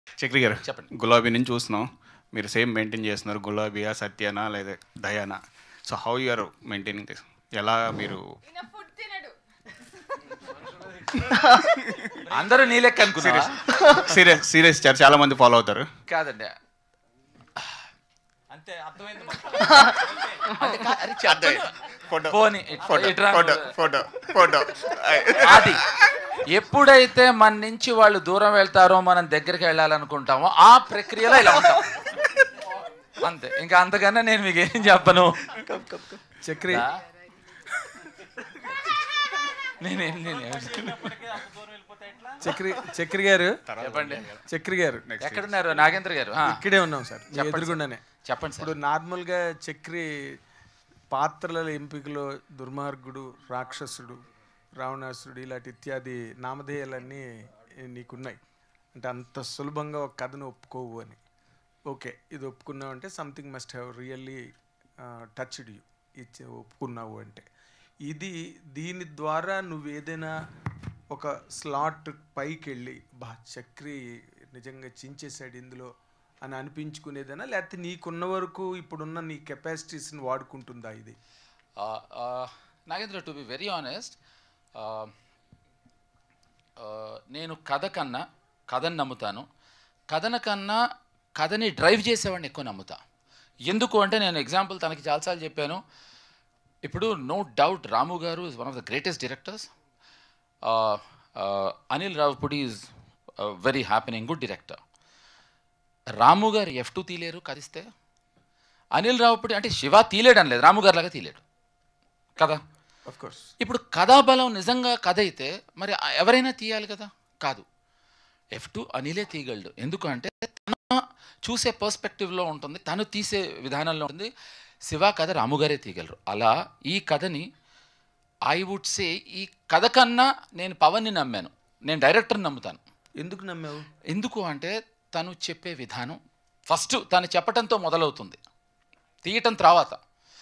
చక్రి గారు చెప్పండి. గులాబీ నుంచి చూస్తున్నాం మీరు సేమ్ మెయింటైన్ చేస్తున్నారు గులాబీయా సత్యనా లేదా దయానా so how you are maintaining this ఎలా మీరు అందరూ నీ లెక్క అనుకున్నావా సీరియస్ సీరియస్ చాలా మంది ఫాలో అవుతారు కాదండి అంతే అర్థమైంది అంటే కా- అరే చెప్పను. ఫోటో పోనీ, ఫోటో ఇట్రా ఫోటో నువ్వు. ఫోటో ఫోటో అది ఎప్పుడైతే మన నుంచి వాళ్ళు దూరం వెళ్తారో మనం దగ్గరికి వెళ్ళాలనుకుంటామో ఆ ప్రక్రియలో ఇలా ఉంటాం అంతే ఇంకా అంతకన్నా నేను మీకు ఏం చెప్పను చక్రి ఆ? నేనేం నేనేం చక్రి చక్రి గారు చెప్పండి చక్రి గారు ఎక్కడున్నారు నాగేంద్ర గారు ఆ, ఇక్కడే ఉన్నాం సార్ మీ చెప్పండి ఎదురుగుండానే చెప్పండి సార్ ఇప్పుడు నార్మల్గా చక్రి పాత్రల ఎంపికలో దుర్మార్గుడు రాక్షసుడు రావణాసురుడు ఇలాంటి ఇత్యాది నామధేయాలన్నీ నీకున్నాయి అంటే అంత సులభంగా ఒక కథను ఒప్పుకోవు అని ఓకే ఇది ఒప్పుకున్నావు అంటే something must have really touched you ఇచ్చి ఒప్పుకున్నావు అంటే ఇది దీని ద్వారా నువ్వు ఏదైనా ఒక స్లాట్ పైకి వెళ్ళి బా చక్రి నిజంగా చించేశాడు ఇందులో అని అనిపించుకునేదేనా లేకపోతే నీకున్న వరకు ఇప్పుడున్న నీ కెపాసిటీస్ని వాడుకుంటుందా ఇది Nagendra to be very honest నేను కథ కన్నా కథని నమ్ముతాను కథన కన్నా కథని డ్రైవ్ చేసేవాడిని ఎక్కువ నమ్ముతా ఎందుకు అంటే నేను ఎగ్జాంపుల్ తనకి చాలాసార్లు చెప్పాను ఇప్పుడు నో డౌట్ రాము గారు is one of the greatest directors Anil Ravipudi is very happening good director Ramu గారు ఎఫ్ టూ తీలేరు కదిస్తే అనిల్ రావుపుడి అంటే శివ తీలేడు అనలేదు రాము గారు లాగా తీలేడు కదా ఆఫ్ కోర్స్ ఇప్పుడు కథాబలం నిజంగా కథ అయితే మరి ఆ ఎవరైనా తీయాలి కదా కాదు ఎఫ్ టూ అనిలే తీయగలడు ఎందుకంటే తన చూసే పర్స్పెక్టివ్లో ఉంటుంది తను తీసే విధానంలో ఉంటుంది శివ కథ రాముగారే తీయగలరు అలా ఈ కథని ఐ వుడ్ సే ఈ కథ కన్నా నేను పవన్ని నమ్మాను నేను డైరెక్టర్ని నమ్ముతాను ఎందుకు నమ్మావు ఎందుకు అంటే తను చెప్పే విధానం ఫస్ట్ తను చెప్పటంతో మొదలవుతుంది తీయటం తర్వాత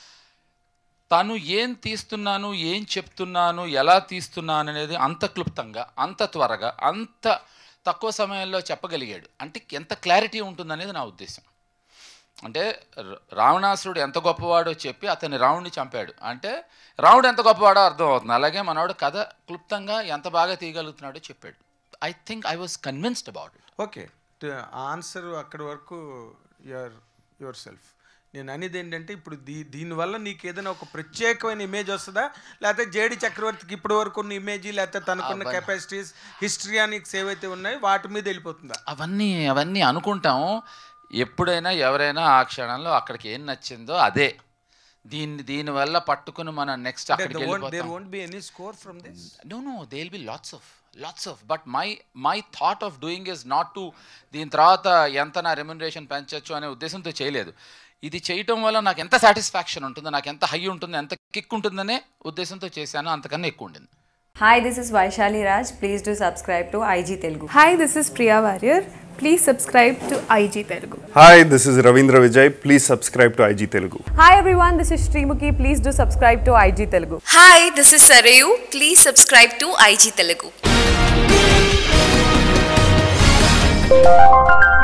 తను ఏం తీస్తున్నాను ఏం చెప్తున్నాను ఎలా తీస్తున్నాను అనేది అంత క్లుప్తంగా అంత త్వరగా అంత తక్కువ సమయంలో చెప్పగలిగాడు అంటే ఎంత క్లారిటీ ఉంటుందనేది నా ఉద్దేశం అంటే ర- రావణాసురుడు ఎంత గొప్పవాడో చెప్పి అతని రావణ్ణి చంపాడు అంటే రావణుడు ఎంత గొప్పవాడో అర్థం అవుతుంది అలాగే మనవాడు కథ క్లుప్తంగా ఎంత బాగా తీయగలుగుతున్నాడో చెప్పాడు I think I was convinced about it okay answer అక్కడి వరకు యువర్ యువర్ సెల్ఫ్ నేను అనేది ఏంటంటే ఇప్పుడు దీ దీనివల్ల నీకు ఏదైనా ఒక ప్రత్యేకమైన ఇమేజ్ వస్తుందా లేకపోతే జేడి చక్రవర్తికి ఇప్పటి వరకు ఉన్న ఇమేజ్ లేకపోతే తనకున్న కెపాసిటీస్ హిస్టరియానిక్స్ ఏవైతే ఉన్నాయో వాటి మీద వెళ్ళిపోతుందా అవన్నీ అవన్నీ అనుకుంటాం ఎప్పుడైనా ఎవరైనా ఆ క్షణంలో అక్కడికి ఏం నచ్చిందో అదే దీన్ని దీనివల్ల పట్టుకుని మనం నెక్స్ట్ అక్కడికి దేర్ వెళ్ళిపోతాం won't be any score from this no no they will be lots of lots of but my my thought of doing is not to దీని తర్వాత ఎంత నా రెమ్యునరేషన్ పెంచవచ్చు అనే ఉద్దేశంతో చేయలేదు ఇది చేయటం వల్ల నాకు ఎంత సాటిస్ఫాక్షన్ ఉంటుందో నాకు ఎంత హై ఉంటుంది ఎంత కిక్ ఉంటుందనే ఉద్దేశంతో చేశాను అంతకన్నా ఎక్కువ ఉండింది Hi, this is Vaishali Raj. Please do subscribe to IG Telugu. Hi, this is Priya Warrior. Please subscribe to IG Telugu. Hi, this is Ravindra Vijay. Please subscribe to IG Telugu. Hi everyone, this is Srimuki. Please do subscribe to IG Telugu. Hi, this is Sarayu. Please subscribe to IG Telugu.